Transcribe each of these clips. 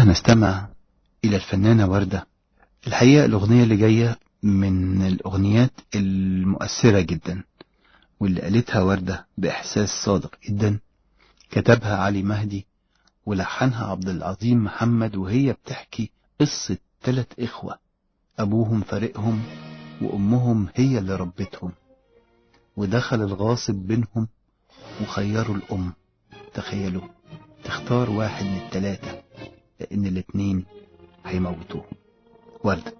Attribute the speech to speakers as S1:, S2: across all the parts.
S1: هنستمع إلى الفنانة وردة الحقيقة الأغنية اللي جاية من الأغنيات المؤثرة جدا واللي قالتها وردة بإحساس صادق جدا كتبها علي مهدي ولحنها عبد العظيم محمد وهي بتحكي قصة ثلاث إخوة أبوهم فارقهم وأمهم هي اللي ربتهم ودخل الغاصب بينهم وخيروا الأم تخيلوا تختار واحد من التلاتة لأن الاتنين هيموتوه وردة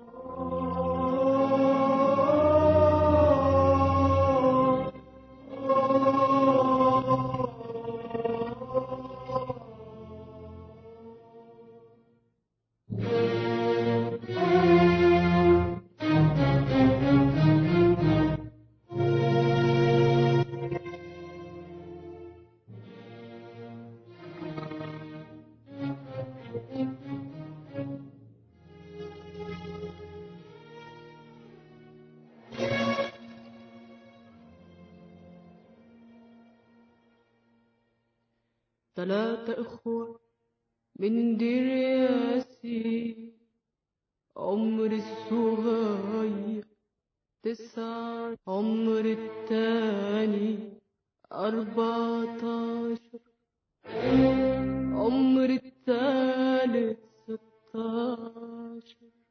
S2: ثلاثة إخوة من دير ياسين عمر الصغير تسعة عمر التاني أربعتاشر عمر التالت ستاشر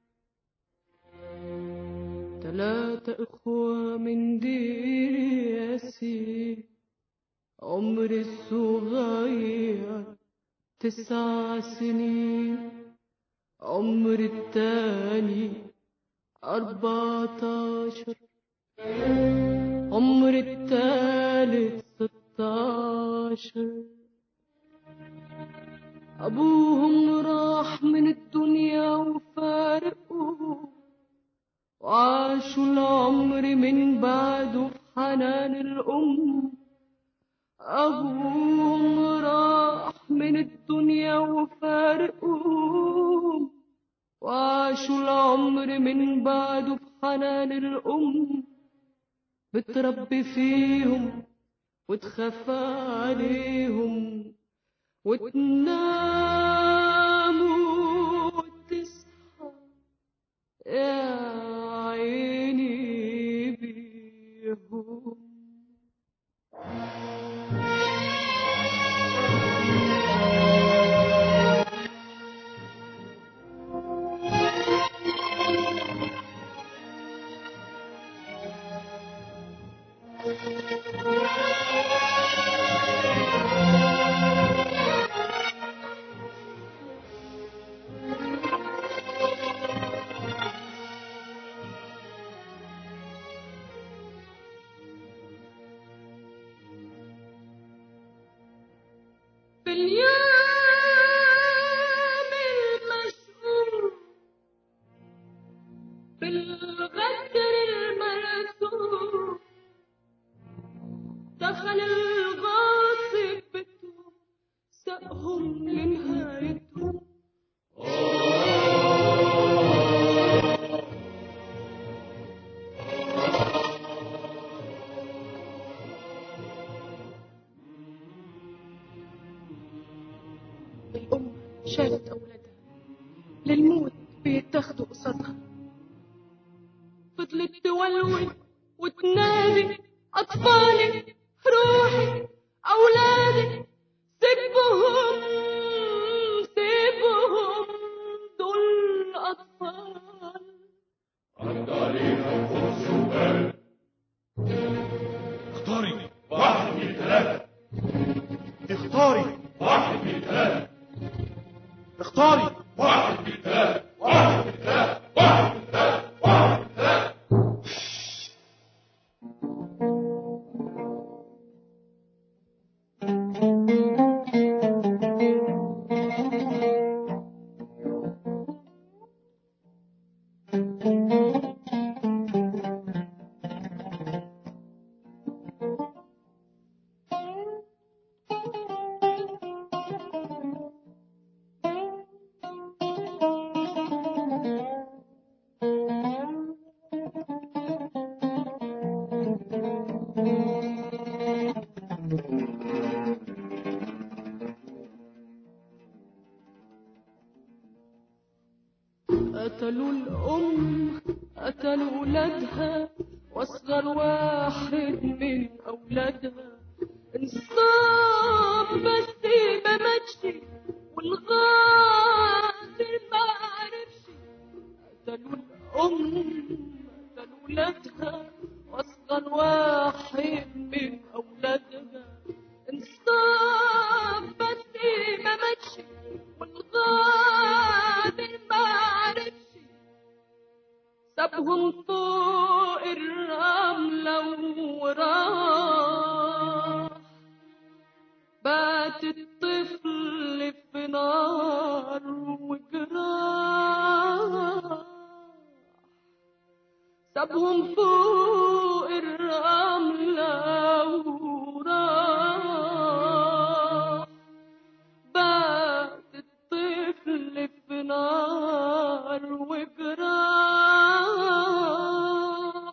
S2: تلاتة إخوة من دير ياسين عمر الصغير تسع سنين عمر التاني أربعتاشر عمر التالت ستاشر أبوهم راح من الدنيا وفارقهم وعاشوا العمر من بعده في حنان الأم أبوهم راح من الدنيا وفارقهم وعاشوا العمر من بعده في حنان الأم بتربي فيهم وتخاف عليهم وتنام وتصحى يا عيني بيهم في اليوم المشؤوم بالغدر المرسوم دخل الغاصب بيتهم ساقهم لنهايتهم الأم شالت أولادها للموت بيتاخدوا قصادها فضلت تولول وتنادي أطفالي روحي أولادي سيبهم سيبهم دول أطفال
S3: اختاري واحد من ثلاثة اختاري واحد من ثلاثة اختاري واحد من ثلاثة واحد من ثلاثة واحد من ثلاثة واحد من ثلاثة
S2: قتلوا الأم قتلوا ولادها واصغر واحد من أولادها انصاب بس ما ماتش والغادر ما عرفش قتلوا الأم قتلوا ولادها واصغر واحد من أولادها انصاب بس ما ماتش والغادر ما عرفش سابهم فوق الرملة وراح بات الطفل في نار وجراح سابهم فوق الرملة وراح بات الطفل في نار وجراح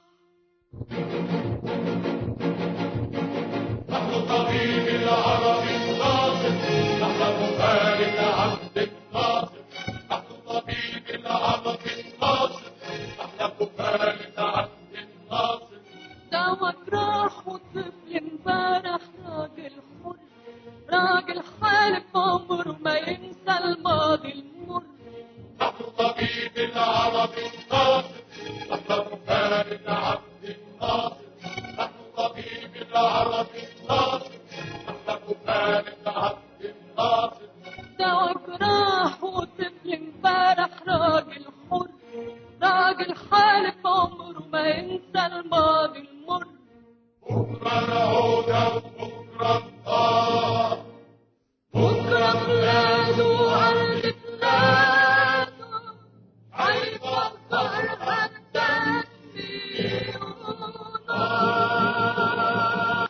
S3: نحن الطبيب العربي الناصر نحن مبارك عبد الناصر نحن الطبيب العربي الناصر نحن مبارك عبد الناصر
S2: دوت راح وطفل امبارح راجل حر راجل حالف عمره ما ينسى الماضي المر
S3: نحن الطبيب العربي الناصر نحن مبارك عبد الناصر نحن الطبيب العربي الناصر نحن مبارك عبد الناصر
S2: دوت راح وطفل امبارح راجل حر راجل حالف عمره ما ينسى الماضي